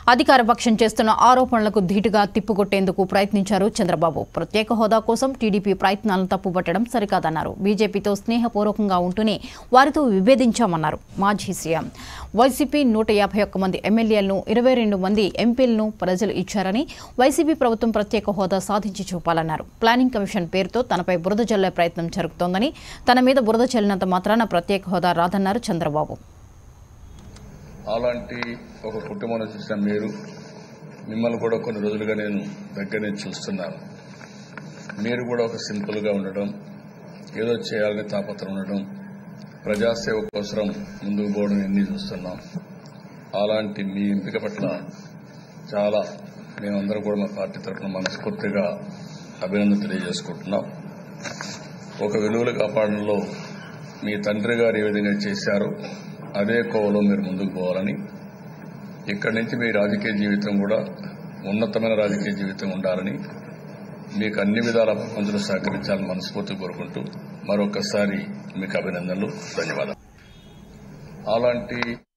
అధికార పక్షం చేస్తున్న ఆరోపణలకు ధీటుగా తిప్పుకొట్టేందుకు ప్రయత్నించారు చంద్రబాబు ప్రత్యేక హోదా కోసం టీడీపీ ప్రయత్నాలను తప్పుపట్టడం సరికాదన్నారు బీజేపీతో స్నేహపూర్వకంగా ఉంటూనే వారితో విభేదించామన్నారు మాజీ సీఎం వైసీపీ నూట యాభై ఒక్క మంది ఎమ్మెల్యేలను ఇరవై రెండు మంది ఎంపీలను ప్రజలు ఇచ్చారని వైసీపీ ప్రభుత్వం ప్రత్యేక హోదా సాధించి చూపాలన్నారు ప్లానింగ్ కమిషన్ పేరుతో తనపై బురద జల్లే ప్రయత్నం జరుగుతోందని తన మీద బురద చల్లినంత మాత్రాన ప్రత్యేక హోదా రాదన్నారు చంద్రబాబు అలాంటి ఒక కుటుంబంలో చూసిన మీరు మిమ్మల్ని కూడా కొన్ని రోజులుగా నేను దగ్గర నుంచి చూస్తున్నాను మీరు కూడా ఒక సింపుల్గా ఉండడం ఏదో చేయాలని తాపత్రం ఉండడం ప్రజాసేవ కోసం ముందుకు పోవడం ఎన్ని చూస్తున్నాం అలాంటి మీ ఎంపిక పట్ల చాలా మేమందరం కూడా మా పార్టీ తరఫున మనస్ఫూర్తిగా అభినందన తెలియజేసుకుంటున్నాం ఒక విలువలు కాపాడంలో మీ తండ్రి గారు ఏ విధంగా చేశారో అదే కోవలో మీరు ముందుకు పోవాలని ఇక్కడి నుంచి మీ రాజకీయ జీవితం కూడా ఉన్నతమైన రాజకీయ జీవితం ఉండాలని మీకు అన్ని విధాల ప్రపంచంలో సహకరించాలని మనస్ఫూర్తి కోరుకుంటూ మరొకసారి మీకు అభినందనలు ధన్యవాదాలు అలాంటి